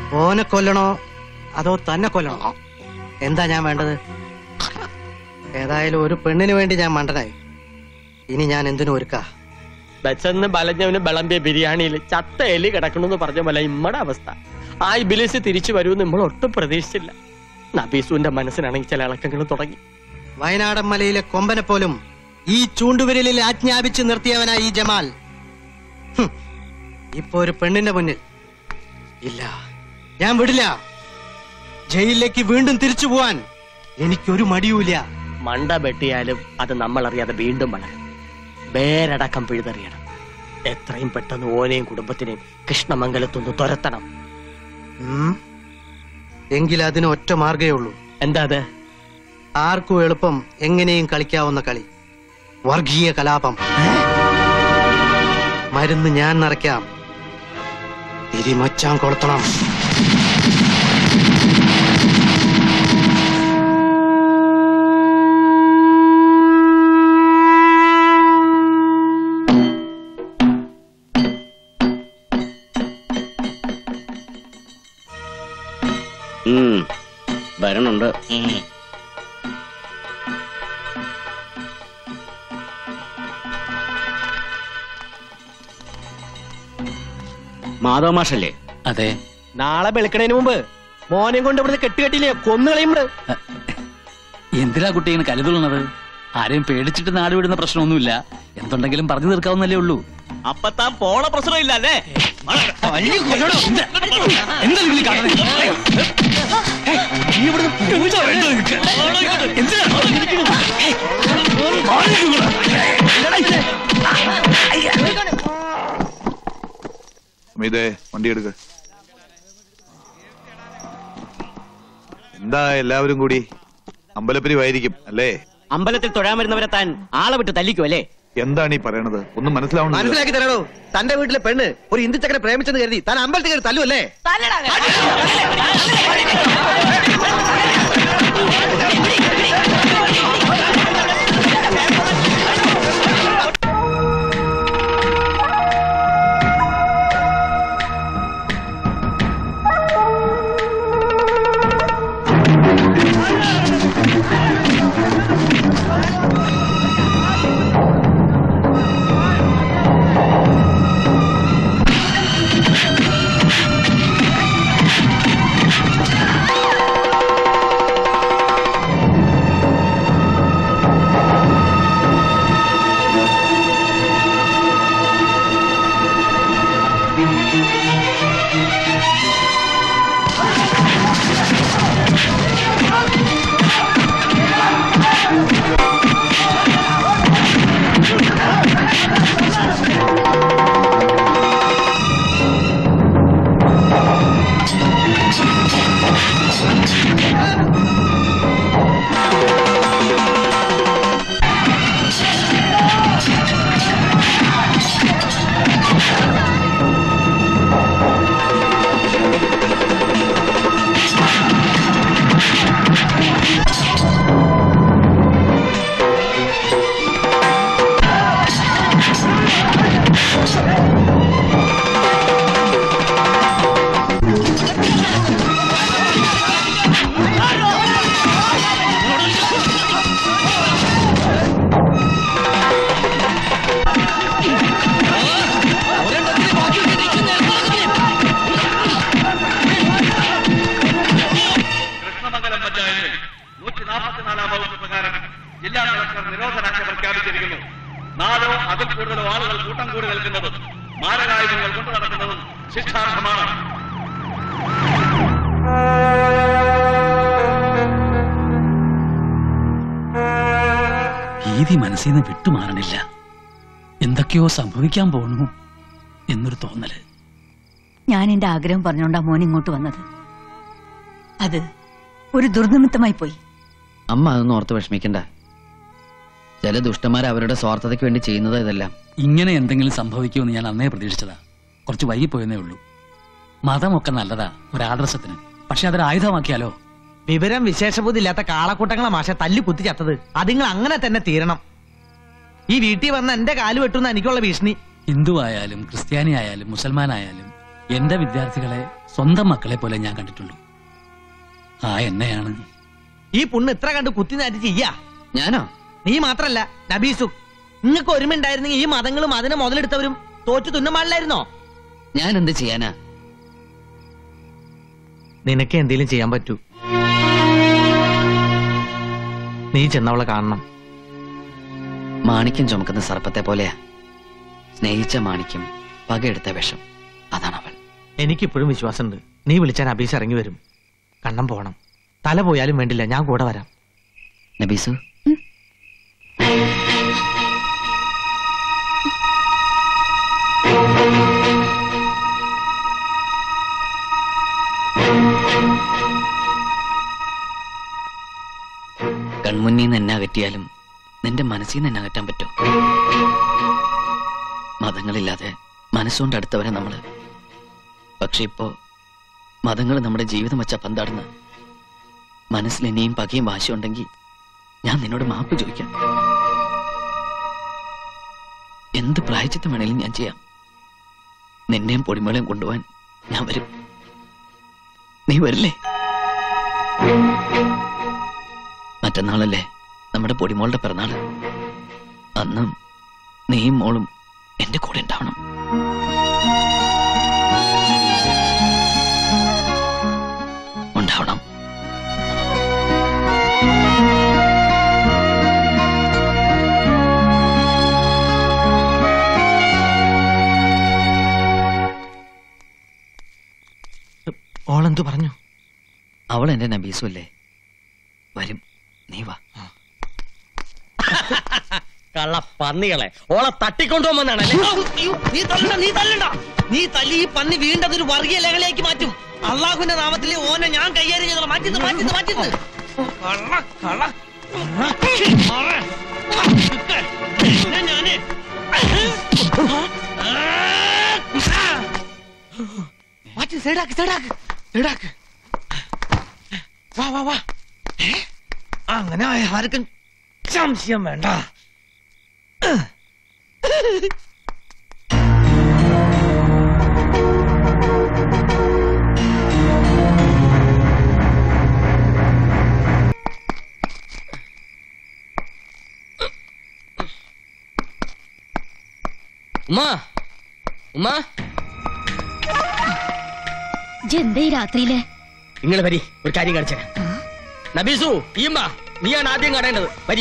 ഓനെ കൊല്ലണോ അതോ തന്നെ കൊല്ലണോ എന്താ ഞാൻ വേണ്ടത് ഏതായാലും ഒരു പെണ്ണിന് വേണ്ടി ഞാൻ മണ്ടനായി ഇനി ഞാൻ എന്തിനു ഒരുക്കാ ബച്ചന്ന് ബലഞ്ഞവന് വിളമ്പിയ ബിരിയാണിയിൽ ചത്ത എലി കിടക്കണമെന്ന് പറഞ്ഞ പോലെ ഇമ്മടെ അവസ്ഥ ആ ഇബിലിസ് തിരിച്ചു വരുമെന്ന് നമ്മൾ ഒട്ടും പ്രതീക്ഷിച്ചില്ല നബീസുവിന്റെ മനസ്സിനാണെങ്കിൽ ചില ഇളക്കങ്ങൾ തുടങ്ങി വയനാടൻ മലയിലെ കൊമ്പനെ പോലും ഈ ചൂണ്ടുവിരലിൽ ആജ്ഞാപിച്ച് നിർത്തിയവനായി ഈ ജമാൽ ഹും, ഇപ്പൊ ഒരു പെണ്ണിന്റെ മുന്നിൽ ഇല്ല ഞാൻ വിടില്ല ജയിലിലേക്ക് വീണ്ടും തിരിച്ചു പോവാൻ എനിക്കൊരു മടിയുമില്ല മണ്ട വെട്ടിയാലും അത് നമ്മൾ അറിയാതെ വീണ്ടും വളരും വേരടക്കം പിഴുതെറിയണം എത്രയും പെട്ടെന്ന് ഓനെയും കുടുംബത്തിനെയും കൃഷ്ണമംഗലത്തൊന്ന് തുരത്തണം ഉം. എങ്കിൽ അതിന് ഒറ്റ മാർഗേ ഉള്ളൂ എന്താ അത് ആർക്കും എളുപ്പം എങ്ങനെയും കളിക്കാവുന്ന കളി വർഗീയ കലാപം മരുന്ന് ഞാൻ നിറയ്ക്കാം തിരിമച്ചാൻ കൊളുത്തണം ഉം, വരണുണ്ട് മാധവ മാഷല്ലേ അതെ നാളെ വെളുക്കണേന് മുമ്പ് മോനെയും കൊണ്ട് ഇവിടുന്ന് കെട്ടുകെട്ടില്ലേ കൊന്നുകളയുമ്പോ എന്തിനാ കുട്ടി ഇങ്ങനെ കരുതുള്ളത് ആരെയും പേടിച്ചിട്ട് നാട് വിടുന്ന പ്രശ്നമൊന്നുമില്ല എന്തുണ്ടെങ്കിലും പറഞ്ഞു തീർക്കാവുന്നല്ലേ ഉള്ളൂ അപ്പൊ താൻ പോണ പ്രശ്നമില്ല അല്ലേ എന്താ നിങ്ങൾ ഈ കാണുന്നത്? ഏയ്, നീ ഇവിടുന്ന് പോയിട്ടോ വേണ്ടോ നിനക്ക്? എന്തിനാ? ഏയ്, മാറി നിൽക്കുക. അമിതേ വണ്ടി എടുക്ക എന്താ എല്ലാവരും കൂടി അമ്പലപ്പിരിവായിരിക്കും അല്ലേ അമ്പലത്തിൽ തൊഴാൻ വരുന്നവരെ താൻ ആളെ വിട്ട് തല്ലിക്കും അല്ലേ എന്താണ് ഈ പറയണത് ഒന്നും മനസ്സിലാവണില്ല മനസ്സിലാക്കി തരണോ തന്റെ വീട്ടിലെ പെണ്ണ് ഒരു ഹിന്ദു ചക്കരെ പ്രേമിച്ചെന്ന് കരുതി താൻ അമ്പലത്തിൽ കയറി തല്ലുവല്ലേ കൃഷ്ണമംഗലം പഞ്ചായത്തിൽ നൂറ്റി നാൽപ്പത്തിനാലാം വകുപ്പ് പ്രകാരം ജില്ലാ കളക്ടർ നിരോധനാജ്ഞ പ്രഖ്യാപിച്ചിരിക്കുന്നു നാലോ അതിൽ കൂടുതലോ ആളുകൾ കൂട്ടം കൂടി നിൽക്കുന്നതും മാരകായുധങ്ങൾ കൊണ്ടു നടക്കുന്നതും ശിക്ഷാർഹമാണ് ഭീതി മനസ്സിൽ നിന്ന് വിട്ടുമാറണില്ല എന്തൊക്കെയോ സംഭവിക്കാൻ പോണു എന്നൊരു തോന്നല് ഞാൻ എന്റെ ആഗ്രഹം പറഞ്ഞോണ്ടാ മോൻ ഇങ്ങോട്ട് വന്നത് അത് ഒരു ദുർനിമിത്തമായി പോയി അമ്മ അതൊന്നും ഓർത്ത് വിഷമിക്കണ്ട ചില ദുഷ്ടന്മാർ അവരുടെ സ്വാർത്ഥതയ്ക്ക് വേണ്ടി ചെയ്യുന്നത് ഇതെല്ലാം ഇങ്ങനെ എന്തെങ്കിലും സംഭവിക്കുമെന്ന് ഞാൻ അന്നേ പ്രതീക്ഷിച്ചതാ കുറച്ച് വൈകിപ്പോയെന്നേ ഉള്ളൂ മതമൊക്കെ നല്ലതാ ഒരു ആദർശത്തിന് പക്ഷെ അതൊരു ആയുധമാക്കിയാലോ വിവരം വിശേഷബുദ്ധി ഇല്ലാത്ത കാളക്കൂട്ടങ്ങളെ മാഷ തല്ലി കുത്തി ചത്തത് അതിങ്ങൾ അങ്ങനെ തന്നെ തീരണം ഈ വീട്ടിൽ വന്ന എന്റെ കാല് വെട്ടുന്ന എനിക്കുള്ള ഭീഷണി ഹിന്ദു ആയാലും ക്രിസ്ത്യാനി ആയാലും മുസൽമാനായാലും എന്റെ വിദ്യാർത്ഥികളെ സ്വന്തം മക്കളെ പോലെ ഞാൻ കണ്ടിട്ടുള്ളൂ ആ എന്നെയാണ് ഈ പുണ്ണ് ഇത്ര കണ്ട് കുത്തി നാറ്റി ചെയ്യാ ഞാനോ നീ മാത്രല്ല നബീസു നിങ്ങൾക്ക് ഒരുമുണ്ടായിരുന്നെങ്കിൽ ഈ മതങ്ങളും അതിനെ മുതലെടുത്തവരും തോറ്റു തുന്നമാളിലായിരുന്നോ ഞാൻ എന്ത് ചെയ്യാനാ നിനക്ക് എന്തേലും ചെയ്യാൻ പറ്റൂ നീ ചെന്നവളെ കാണണം മാണിക്യം ചുമക്കുന്ന സർപ്പത്തെ പോലെയാ സ്നേഹിച്ച മാണിക്യം പകയെടുത്ത വിഷം അതാണ് അവൾ എനിക്കിപ്പോഴും വിശ്വാസമുണ്ട് നീ വിളിച്ചാൽ അബീസ് ഇറങ്ങി വരും കണ്ണം പോണം തല പോയാലും വേണ്ടില്ല ഞാൻ കൂടെ വരാം നബീസു കൺമുന്നിൽ നിന്ന് എന്നെ അകറ്റിയാലും നിന്റെ മനസ്സിൽ നിന്ന് എന്നെ അകറ്റാൻ പറ്റും മതങ്ങളില്ലാതെ മനസ്സുകൊണ്ട് അടുത്തവരെ നമ്മള് പക്ഷെ ഇപ്പോ മതങ്ങൾ നമ്മുടെ ജീവിതം വെച്ച പന്താടുന്ന മനസ്സിൽ ഇനിയും പകയും വാശിയുണ്ടെങ്കിൽ ഞാൻ നിന്നോട് മാപ്പ് ചോദിക്കാം എന്ത് പ്രായച്ചിത്തം വേണേലും ഞാൻ ചെയ്യാം നിന്നെയും പൊടിമളയും കൊണ്ടുപോവാൻ ഞാൻ വരും നീ വരില്ലേ മറ്റന്നാളല്ലേ നമ്മുടെ പൊടിമോളുടെ പിറന്നാള് അന്നും നീയും മോളും എന്റെ കൂടെ ഉണ്ടാവണം ഉണ്ടാവണം ഓളെന്തു പറഞ്ഞു അവൾ എന്റെ നബീസു അല്ലേ വരും നീ വാ കള്ള പന്നികളെ ഓളെ തട്ടിക്കൊണ്ടുപോകുമെന്നാണല്ലേ നീ തല്ലണ്ട നീ തല്ലണ്ട നീ തല്ലി ഈ പന്നി വീണ്ടതൊരു വർഗീയ ലഹളയാക്കി മാറ്റും അള്ളാഹുവിന്റെ നാമത്തിൽ ഓനെ ഞാൻ കൈകാര്യം ചെയ്തോളാം മാറ്റിന്ന് മാറ്റിന്ന് മാറ്റിന്ന് കള്ള കള്ള മാറ്. നിന്നെ ഞാന് മാറ്റി സൈഡാക്ക് സൈഡാക്ക് സൈഡാക്ക് വാ വാ വാ ഏ? അങ്ങനെ ആർക്കും സംശയം വേണ്ട ഉമ്മാ ഉമ്മാ എന്തേ ഈ രാത്രിയില് നിങ്ങൾ വരി ഒരു കാര്യം കാണിച്ചു നബീസു ഈമ്മ നീയാണ് ആദ്യം കാണേണ്ടത് വരി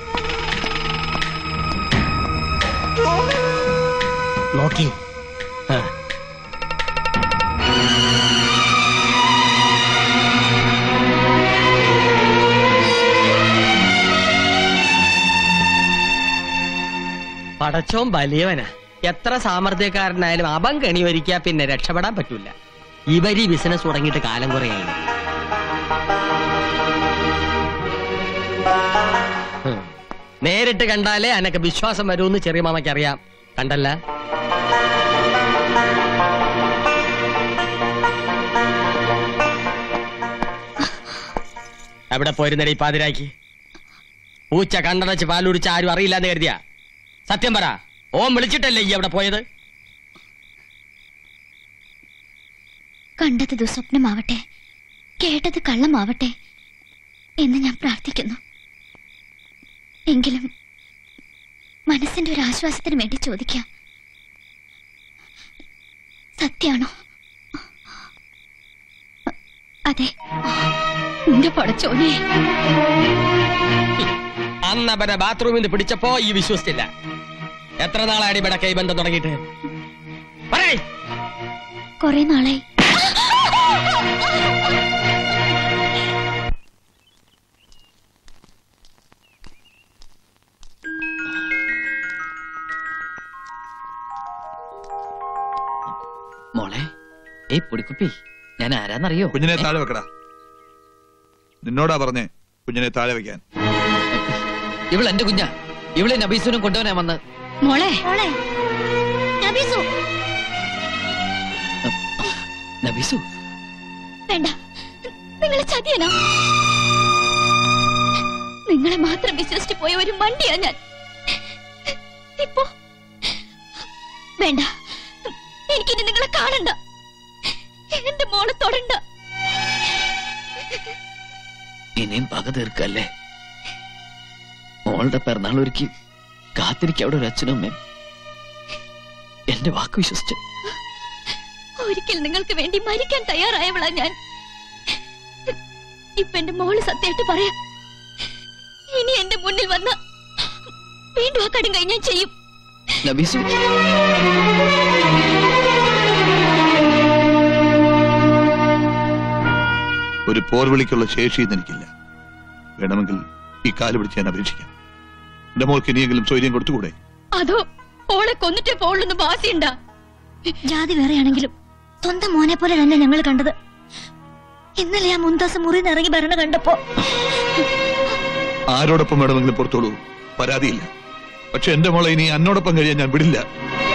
നോക്കി ആ. പടച്ചോൻ വലിയവനാ എത്ര സാമർഥ്യക്കാരനായാലും അവൻ കണി ഒരുക്കിയാ പിന്നെ രക്ഷപ്പെടാൻ പറ്റൂല ഇവര് ബിസിനസ് തുടങ്ങിയിട്ട് കാലം കുറയായി ഹും. നേരിട്ട് കണ്ടാലേ അനക്ക് വിശ്വാസം വരുമെന്ന് ചെറിയ മാമയ്ക്ക് അറിയാം കണ്ടല്ല എവിടെ പോയിരുന്നേ ഈ പാതിരാക്കി പൂച്ച കണ്ടടച്ച് പാലുടിച്ച് ആരും അറിയില്ലാന്ന് കരുതിയാ സത്യം പറ ഓൻ വിളിച്ചിട്ടല്ലേ ഈ അവിടെ പോയത് കണ്ടത് ദുസ്വപ്നമാവട്ടെ കേട്ടത് കള്ളമാവട്ടെ എന്ന് ഞാൻ പ്രാർത്ഥിക്കുന്നു എങ്കിലും മനസ്സിന്റെ ഒരു ആശ്വാസത്തിന് വേണ്ടി ചോദിക്കാം സത്യാണോ അതെ എന്റെ പടച്ചോനെ അന്ന് അവരെ ബാത്റൂമിൽ നിന്ന് പിടിച്ചപ്പോ ഈ വിശ്വസിച്ചില്ല എത്ര നാളാണ് ഇവിടെ കൈബന്ധം തുടങ്ങിയിട്ട് പറയ് കുറെ നാളായി മോളെ ഏ പൊടിക്കുപ്പി ഞാൻ ആരാന്നറിയോ കുഞ്ഞിനെ താഴെ വെക്കടാ നിന്നോടാ പറഞ്ഞേ കുഞ്ഞിനെ താഴെ വെക്കാൻ ഇവൾ എന്റെ കുഞ്ഞാ ഇവളെ നബീസുനും കൊണ്ടുവനാ വന്ന് മോളെ മോളെ നബീസു നബീസു വേണ്ട നിങ്ങളെ ചതിയനോ നിങ്ങളെ മാത്രം വിശ്വസിച്ച് പോയ ഒരു മണ്ടിയാ ഞാൻ ഇപ്പോ വേണ്ട എനിക്കിനി നിങ്ങളെ കാണണ്ട എന്റെ മോള് ഇനിയും പക തീർക്കല്ലേ മോളുടെ പിറന്നാൾ ഒരുക്കി കാത്തിരിക്ക അവിടെ ഒരു അച്ഛനും അമ്മയും എന്റെ വാക്ക് വിശ്വസിച്ച് ഒരിക്കൽ നിങ്ങൾക്ക് വേണ്ടി മരിക്കാൻ തയ്യാറായവളാ ഞാൻ ഇപ്പൊ എന്റെ മോള് സത്യമായിട്ട് പറയാം ഇനി എന്റെ മുന്നിൽ വന്ന വീണ്ടും ആ കടും കഴിഞ്ഞാൽ ചെയ്യും നബീസു ഒരു പോർവിളിക്കുള്ള ശേഷിയൊന്നും എനിക്കില്ല വേണമെങ്കിൽ ഈ കാല് പിടിച്ച് ഞാൻ അപേക്ഷിക്കാം എന്റെ മോൾക്ക് ഇനിയെങ്കിലും സ്വൈര്യം കൊടുത്തുകൂടെ അതോ ഓളെ കൊന്നിട്ടേ പോളുന്ന് ബാസിയുണ്ടാ ജാതി വേറെയാണെങ്കിലും സ്വന്തം മോനെ പോലെ തന്നെ ഞങ്ങൾ കണ്ടത് ഇന്നലെ ആ മുന്താസ് മുറിന്ന് ഇറങ്ങി ഭരണ കണ്ടപ്പോ ആരോടൊപ്പം വേണമെങ്കിലും പുറത്തോളൂ പരാതിയില്ല പക്ഷെ എന്റെ മോളെ ഇനി എന്നോടൊപ്പം കഴിയാൻ ഞാൻ വിടില്ല